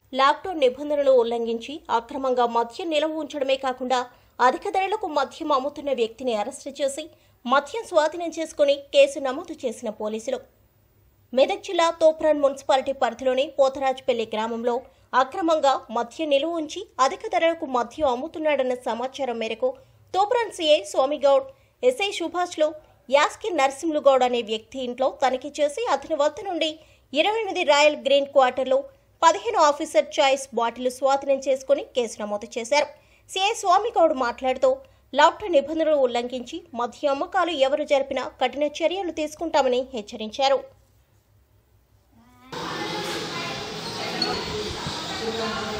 lockdown నిబంధనలు ఉల్లంఘించి అక్రమంగా మద్యం నిల్వ ఉంచడమే కాకుండా అధిక ధరలకు మద్యం అమ్ముతున్న వ్యక్తిని అరెస్టు చేసి మద్యం స్వాధీనం చేసుకుని కేసు నమోదు చేసిన పోలీసులు మెదక్ జిల్లా తోప్రాన్ మున్సిపాలిటీ పరిధిలోని పోతరాజుపల్లి గ్రామంలో అక్రమంగా మద్యం నిలువ ఉంచి అధిక ధరలకు మద్యం అమ్ముతున్నాడన్న సమాచారం మేరకు తోప్రాన్ సీఐ స్వామిగౌడ్ ఎస్ఐ సుభాష్లో యాస్కి నరసింహులుగౌడ్ అనే వ్యక్తి ఇంట్లో తనిఖీ చేసి అతని వద్ద నుండి ఇరవై ఎనిమిది రాయల్ గ్రీన్ క్వార్టర్లో పదిహేను ఆఫీసర్ చాయిస్ బాటిల్ స్వాధీనం చేసుకుని కేసు నమోదు చేశారు సీఐ స్వామిగౌడ్ మాట్లాడుతూ లాక్డౌన్ నిబంధనలు ఉల్లంఘించి మద్య అమ్మకాలు ఎవరు జరిపినా కఠిన చర్యలు తీసుకుంటామని హెచ్చరించారు Thank